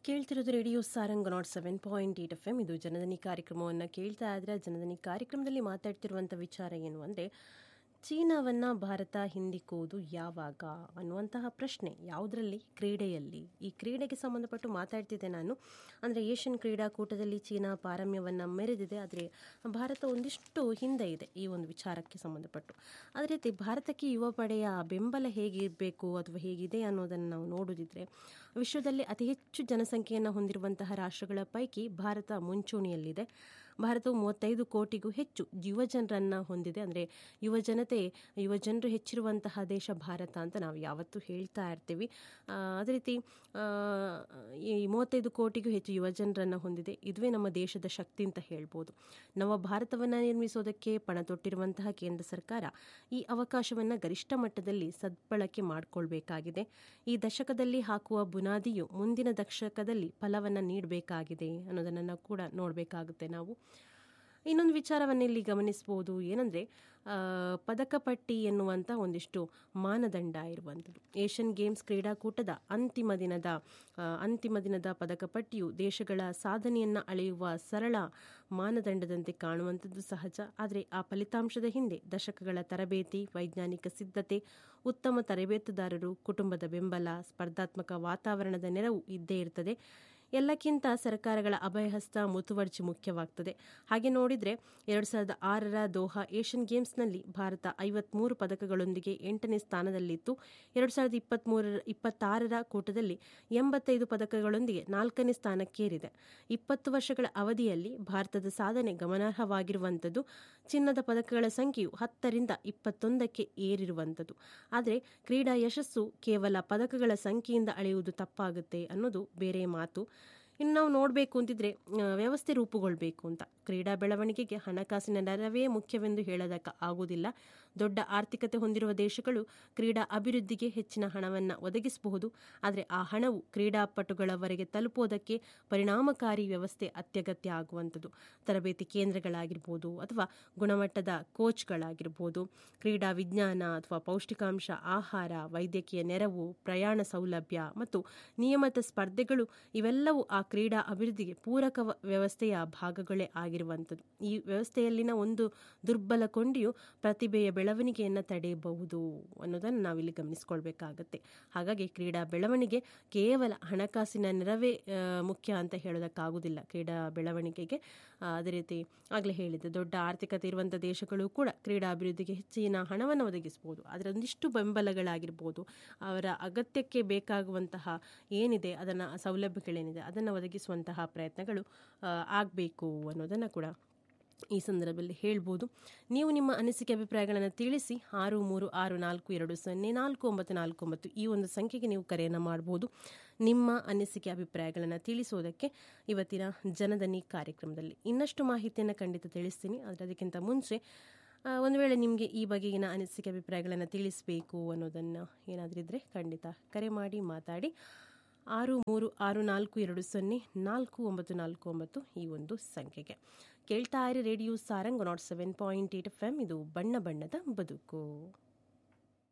ಕೇಳ್ತಿರೋದು radio Sarang nought seven point eight F M ಇದು ಜನದನಿ ಕಾರ್ಯಕ್ರಮವನ್ನು ಕೇಳ್ತಾ ಇದ್ರೆ ಜನದನಿ ಕಾರ್ಯಕ್ರಮದಲ್ಲಿ ಮಾತಾಡ್ತಿರುವಂಥ ವಿಚಾರ ಏನು ಅಂದರೆ ಚೀನಾವನ್ನು ಭಾರತ ಹಿಂದಿಕ್ಕುವುದು ಯಾವಾಗ ಅನ್ನುವಂತಹ ಪ್ರಶ್ನೆ ಯಾವುದರಲ್ಲಿ ಕ್ರೀಡೆಯಲ್ಲಿ ಈ ಕ್ರೀಡೆಗೆ ಸಂಬಂಧಪಟ್ಟು ಮಾತಾಡ್ತಿದ್ದೆ ನಾನು ಅಂದರೆ ಏಷ್ಯನ್ ಕ್ರೀಡಾಕೂಟದಲ್ಲಿ ಚೀನಾ ಪಾರಮ್ಯವನ್ನು ಮೆರೆದಿದೆ ಆದರೆ ಭಾರತ ಒಂದಿಷ್ಟು ಹಿಂದೆ ಇದೆ ಈ ಒಂದು ವಿಚಾರಕ್ಕೆ ಸಂಬಂಧಪಟ್ಟು ಅದೇ ರೀತಿ ಭಾರತಕ್ಕೆ ಯುವ ಪಡೆಯ ಬೆಂಬಲ ಹೇಗಿರಬೇಕು ಅಥವಾ ಹೇಗಿದೆ ಅನ್ನೋದನ್ನು ನಾವು ನೋಡೋದಿದ್ರೆ ವಿಶ್ವದಲ್ಲಿ ಅತಿ ಹೆಚ್ಚು ಜನಸಂಖ್ಯೆಯನ್ನು ಹೊಂದಿರುವಂತಹ ರಾಷ್ಟ್ರಗಳ ಪೈಕಿ ಭಾರತ ಮುಂಚೂಣಿಯಲ್ಲಿದೆ ಭಾರತವು ಮೂವತ್ತೈದು ಕೋಟಿಗೂ ಹೆಚ್ಚು ಯುವಜನರನ್ನು ಹೊಂದಿದೆ ಅಂದರೆ ಯುವ ಜನತೆ ಯುವ ಜನರು ಹೆಚ್ಚಿರುವಂತಹ ದೇಶ ಭಾರತ ಅಂತ ನಾವು ಯಾವತ್ತೂ ಹೇಳ್ತಾ ಇರ್ತೀವಿ ಆ, ಅದೇ ರೀತಿ ಆ, ಈ ಮೂವತ್ತೈದು ಕೋಟಿಗೂ ಹೆಚ್ಚು ಯುವ ಜನರನ್ನು ಹೊಂದಿದೆ ಇದುವೇ ನಮ್ಮ ದೇಶದ ಶಕ್ತಿ ಅಂತ ಹೇಳ್ಬೋದು ನವ ಭಾರತವನ್ನು ನಿರ್ಮಿಸೋದಕ್ಕೆ ಪಣ ತೊಟ್ಟಿರುವಂತಹ ಕೇಂದ್ರ ಸರ್ಕಾರ ಈ ಅವಕಾಶವನ್ನು ಗರಿಷ್ಠ ಮಟ್ಟದಲ್ಲಿ ಸದ್ಬಳಕೆ ಮಾಡಿಕೊಳ್ಬೇಕಾಗಿದೆ ಈ ದಶಕದಲ್ಲಿ ಹಾಕುವ ಬುನಾದಿಯು ಮುಂದಿನ ದಶಕದಲ್ಲಿ ಫಲವನ್ನು ನೀಡಬೇಕಾಗಿದೆ ಅನ್ನೋದನ್ನು ಕೂಡ ನೋಡಬೇಕಾಗುತ್ತೆ ನಾವು ಇನ್ನೊಂದು ವಿಚಾರವನ್ನು ಇಲ್ಲಿ ಗಮನಿಸಬಹುದು ಏನಂದರೆ ಪದಕ ಪಟ್ಟಿ ಎನ್ನುವಂಥ ಒಂದಿಷ್ಟು ಮಾನದಂಡ ಇರುವಂಥದ್ದು ಏಷ್ಯನ್ ಗೇಮ್ಸ್ ಕ್ರೀಡಾಕೂಟದ ಅಂತಿಮ ದಿನದ ಆ, ಅಂತಿಮ ದಿನದ ಪದಕ ಪಟ್ಟಿಯು ದೇಶಗಳ ಸಾಧನೆಯನ್ನು ಅಳೆಯುವ ಸರಳ ಮಾನದಂಡದಂತೆ ಕಾಣುವಂಥದ್ದು ಸಹಜ ಆದರೆ ಆ ಫಲಿತಾಂಶದ ಹಿಂದೆ ದಶಕಗಳ ತರಬೇತಿ ವೈಜ್ಞಾನಿಕ ಸಿದ್ಧತೆ ಉತ್ತಮ ತರಬೇತುದಾರರು ಕುಟುಂಬದ ಬೆಂಬಲ ಸ್ಪರ್ಧಾತ್ಮಕ ವಾತಾವರಣದ ನೆರವು ಇದ್ದೇ ಇರ್ತದೆ ಎಲ್ಲಕ್ಕಿಂತ ಸರ್ಕಾರಗಳ ಅಭಯಹಸ್ತ ಮುತುವರ್ಜಿ ಮುಖ್ಯವಾಗ್ತದೆ ಹಾಗೆ ನೋಡಿದರೆ ಎರಡು ಸಾವಿರದ ಆರರ ದೋಹಾ ಏಷ್ಯನ್ ಗೇಮ್ಸ್ನಲ್ಲಿ ಭಾರತ ಐವತ್ಮೂರು ಪದಕಗಳೊಂದಿಗೆ ಎಂಟನೇ ಸ್ಥಾನದಲ್ಲಿತ್ತು ಎರಡು ಸಾವಿರದ ಇಪ್ಪತ್ತ್ಮೂರರ ಇಪ್ಪತ್ತಾರರ ಕೂಟದಲ್ಲಿ ಎಂಬತ್ತೈದು ಪದಕಗಳೊಂದಿಗೆ ನಾಲ್ಕನೇ ಸ್ಥಾನಕ್ಕೇರಿದೆ ಇಪ್ಪತ್ತು ವರ್ಷಗಳ ಅವಧಿಯಲ್ಲಿ ಭಾರತದ ಸಾಧನೆ ಗಮನಾರ್ಹವಾಗಿರುವಂಥದ್ದು ಚಿನ್ನದ ಪದಕಗಳ ಸಂಖ್ಯೆಯು ಹತ್ತರಿಂದ ಇಪ್ಪತ್ತೊಂದಕ್ಕೆ ಏರಿರುವಂಥದ್ದು ಆದರೆ ಕ್ರೀಡಾ ಯಶಸ್ಸು ಕೇವಲ ಪದಕಗಳ ಸಂಖ್ಯೆಯಿಂದ ಅಳೆಯುವುದು ತಪ್ಪಾಗುತ್ತೆ ಅನ್ನೋದು ಬೇರೆ ಮಾತು ಇನ್ನು ನಾವು ನೋಡಬೇಕು ಅಂತಿದ್ರೆ ಆ, ವ್ಯವಸ್ಥೆ ರೂಪುಗೊಳ್ಬೇಕು ಅಂತ ಕ್ರೀಡಾ ಬೆಳವಣಿಗೆಗೆ ಹಣಕಾಸಿನ ನೆರವೇ ಮುಖ್ಯವೆಂದು ಹೇಳೋದಕ್ಕೆ ಆಗುವುದಿಲ್ಲ ದೊಡ್ಡ ಆರ್ಥಿಕತೆ ಹೊಂದಿರುವ ದೇಶಗಳು ಕ್ರೀಡಾ ಅಭಿವೃದ್ಧಿಗೆ ಹೆಚ್ಚಿನ ಹಣವನ್ನು ಒದಗಿಸಬಹುದು ಆದರೆ ಆ ಹಣವು ಕ್ರೀಡಾಪಟುಗಳವರೆಗೆ ತಲುಪುವುದಕ್ಕೆ ಪರಿಣಾಮಕಾರಿ ವ್ಯವಸ್ಥೆ ಅತ್ಯಗತ್ಯ ಆಗುವಂಥದ್ದು ತರಬೇತಿ ಕೇಂದ್ರಗಳಾಗಿರ್ಬೋದು ಅಥವಾ ಗುಣಮಟ್ಟದ ಕೋಚ್ಗಳಾಗಿರ್ಬೋದು ಕ್ರೀಡಾ ವಿಜ್ಞಾನ ಅಥವಾ ಪೌಷ್ಟಿಕಾಂಶ ಆಹಾರ ವೈದ್ಯಕೀಯ ನೆರವು ಪ್ರಯಾಣ ಸೌಲಭ್ಯ ಮತ್ತು ನಿಯಮಿತ ಸ್ಪರ್ಧೆಗಳು ಇವೆಲ್ಲವೂ ಆ ಕ್ರೀಡಾ ಅಭಿವೃದ್ಧಿಗೆ ಪೂರಕ ವ- ವ್ಯವಸ್ಥೆಯ ಭಾಗಗಳೇ ಆಗಿರುವಂಥದ್ದು ಈ ವ್ಯವಸ್ಥೆಯಲ್ಲಿನ ಒಂದು ದುರ್ಬಲ ಕೊಂಡಿಯು ಪ್ರತಿಭೆಯ ಬೆಳವಣಿಗೆಯನ್ನು ತಡೆಯಬಹುದು ಅನ್ನೋದನ್ನು ನಾವಿಲ್ಲಿ ಗಮನಿಸ್ಕೊಳ್ಬೇಕಾಗತ್ತೆ ಹಾಗಾಗಿ ಕ್ರೀಡಾ ಬೆಳವಣಿಗೆ ಕೇವಲ ಹಣಕಾಸಿನ ನೆರವೇ ಆ, ಮುಖ್ಯ ಅಂತ ಹೇಳೋದಕ್ಕಾಗುವುದಿಲ್ಲ ಕ್ರೀಡಾ ಬೆಳವಣಿಗೆಗೆ ಆ, ಅದೇ ರೀತಿ ಆಗಲೇ ಹೇಳಿದೆ ದೊಡ್ಡ ಆರ್ಥಿಕತೆ ಇರುವಂಥ ದೇಶಗಳು ಕೂಡ ಕ್ರೀಡಾ ಅಭಿವೃದ್ಧಿಗೆ ಹೆಚ್ಚಿನ ಹಣವನ್ನು ಒದಗಿಸಬಹುದು ಆದರೆ ಒಂದಿಷ್ಟು ಬೆಂಬಲಗಳಾಗಿರ್ಬೋದು ಅವರ ಅಗತ್ಯಕ್ಕೆ ಬೇಕಾಗುವಂತಹ ಏನಿದೆ ಅದನ್ನು ಸೌಲಭ್ಯಗಳೇನಿದೆ ಅದನ್ನು ಒದಗಿಸುವಂತಹ ಪ್ರಯತ್ನಗಳು ಆಗಬೇಕು ಅನ್ನೋದನ್ನು ಕೂಡ ಈ ಸಂದರ್ಭದಲ್ಲಿ ಹೇಳ್ಬೋದು ನೀವು ನಿಮ್ಮ ಅನಿಸಿಕೆ ಅಭಿಪ್ರಾಯಗಳನ್ನು ತಿಳಿಸಿ ಆರು ಮೂರು ಆರು ನಾಲ್ಕು ಎರಡು ಸೊನ್ನೆ ನಾಲ್ಕು ಒಂಬತ್ತು ನಾಲ್ಕು ಒಂಬತ್ತು ಈ ಒಂದು ಸಂಖ್ಯೆಗೆ ನೀವು ಕರೆಯನ್ನು ಮಾಡ್ಬೋದು ನಿಮ್ಮ ಅನಿಸಿಕೆ ಅಭಿಪ್ರಾಯಗಳನ್ನು ತಿಳಿಸೋದಕ್ಕೆ ಇವತ್ತಿನ ಜನದನಿ ಕಾರ್ಯಕ್ರಮದಲ್ಲಿ ಇನ್ನಷ್ಟು ಮಾಹಿತಿಯನ್ನು ಖಂಡಿತ ತಿಳಿಸ್ತೀನಿ ಆದರೆ ಅದಕ್ಕಿಂತ ಮುಂಚೆ ಆ, ಒಂದು ವೇಳೆ ನಿಮಗೆ ಈ ಬಗೆಗಿನ ಅನಿಸಿಕೆ ಅಭಿಪ್ರಾಯಗಳನ್ನು ತಿಳಿಸಬೇಕು ಅನ್ನೋದನ್ನು ಏನಾದರೂ ಇದ್ದರೆ ಖಂಡಿತ ಕರೆ ಮಾಡಿ ಮಾತಾಡಿ ಆರು ಮೂರು ಆರು ನಾಲ್ಕು ಎರಡು ಸೊನ್ನೆ ನಾಲ್ಕು ಒಂಬತ್ತು ನಾಲ್ಕು ಒಂಬತ್ತು ಈ ಒಂದು ಸಂಖ್ಯೆಗೆ ಕೇಳ್ತಾ ಇರಿ radio Sarang nought seven point eight F M ಇದು ಬಣ್ಣ ಬಣ್ಣದ ಬದುಕು